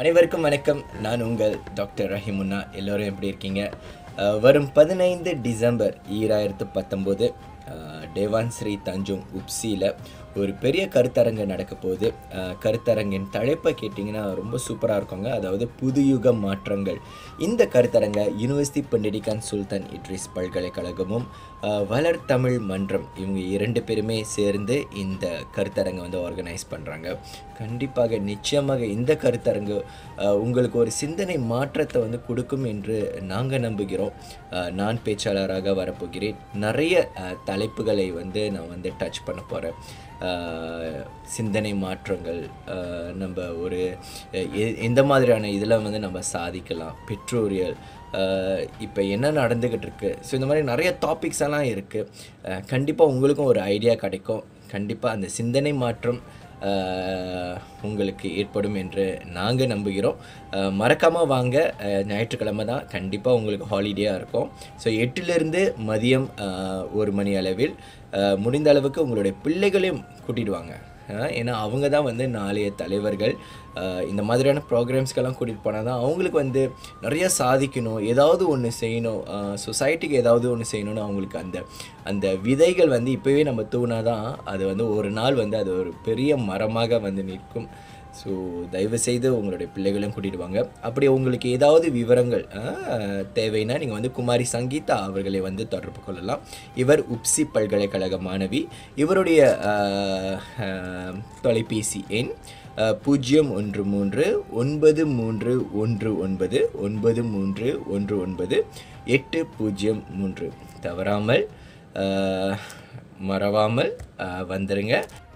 அனைவருக்கும் வணக்கம் நான் உங்கள் டாக்டர் ரஹிமுன்னா எல்லோரும் எப்படி இருக்கீங்க அஹ், வரும் பதினைந்து டிசம்பர் ஈராயிரத்து பத்தொம்போது டேவான் ஸ்ரீ தஞ்சோங் உப்சியில் ஒரு பெரிய கருத்தரங்கு நடக்க போகுது அஹ், கருத்தரங்கின் தலைப்பை கேட்டிங்கன்னா ரொம்ப சூப்பராக இருக்குங்க அதாவது புதுயுக மாற்றங்கள் இந்த கருத்தரங்கை யூனிவர்சிட்டி பண்டிடிகான் சுல்தான் இட்ரிஸ் பல்கலைக்கழகமும் அஹ், வளர் தமிழ் மன்றம் இவங்க இரண்டு பேருமே சேர்ந்து இந்த கருத்தரங்கை வந்து ஆர்கனைஸ் பண்ணுறாங்க கண்டிப்பாக நிச்சயமாக இந்த கருத்தரங்கு அஹ், உங்களுக்கு ஒரு சிந்தனை மாற்றத்தை வந்து கொடுக்கும் என்று நாங்கள் நம்புகிறோம் அஹ், நான் பேச்சாளராக வரப்போகிறேன் நிறைய அஹ், தலைப்புகளை வந்து நான் வந்து டச் பண்ண போகிறேன் சிந்தனை மாற்றங்கள் அஹ், நம்ம ஒரு அஹ், எ- எந்த மாதிரியான இதில் வந்து நம்ம சாதிக்கலாம் பெட்ரோரியல் இப்போ என்ன நடந்துக்கிட்டு இருக்கு ஸோ இந்த மாதிரி நிறைய டாபிக்ஸ் எல்லாம் இருக்குது கண்டிப்பாக உங்களுக்கும் ஒரு ஐடியா கிடைக்கும் கண்டிப்பாக அந்த சிந்தனை மாற்றம் அஹ், உங்களுக்கு ஏற்படும் என்று நாங்கள் நம்புகிறோம் மறக்காமல் வாங்க அஹ், ஞாயிற்றுக்கிழமை தான் கண்டிப்பாக உங்களுக்கு ஹாலிடேயாக இருக்கும் ஸோ எட்டிலிருந்து மதியம் அஹ், ஒரு மணி அளவில் அஹ், முடிந்த அளவுக்கு உங்களுடைய பிள்ளைகளையும் கூட்டிட்டு வாங்க அஹ், ஏன்னா அவங்க தான் வந்து நாளைய தலைவர்கள் அஹ், இந்த மாதிரியான ப்ரோக்ராம்ஸ்க்கெல்லாம் கூட்டிகிட்டு போனால் தான் அவங்களுக்கு வந்து நிறைய சாதிக்கணும் ஏதாவது ஒன்று செய்யணும் சொசைட்டிக்கு ஏதாவது ஒன்று செய்யணும்னு அவங்களுக்கு அந்த அந்த விதைகள் வந்து இப்போவே நம்ம தூணாதான் அது வந்து ஒரு நாள் வந்து அது ஒரு பெரிய மரமாக வந்து நிற்கும் ஸோ தயவுசெய்து உங்களுடைய பிள்ளைகளையும் கூட்டிட்டு வாங்க அப்படி உங்களுக்கு ஏதாவது விவரங்கள் அஹ், தேவைன்னா நீங்கள் வந்து குமாரி சங்கீதா அவர்களை வந்து தொடர்பு கொள்ளலாம் இவர் உப்சி பல்கலைக்கழக மாணவி இவருடைய அஹ், அஹ், தொலைபேசி எண் அஹ், பூஜ்ஜியம் ஒன்று மூன்று ஒன்பது மூன்று ஒன்று ஒன்பது ஒன்பது மூன்று ஒன்று ஒன்பது எட்டு பூஜ்ஜியம் மூன்று தவறாமல் அஹ், மறவாமல் அஹ், வந்துருங்க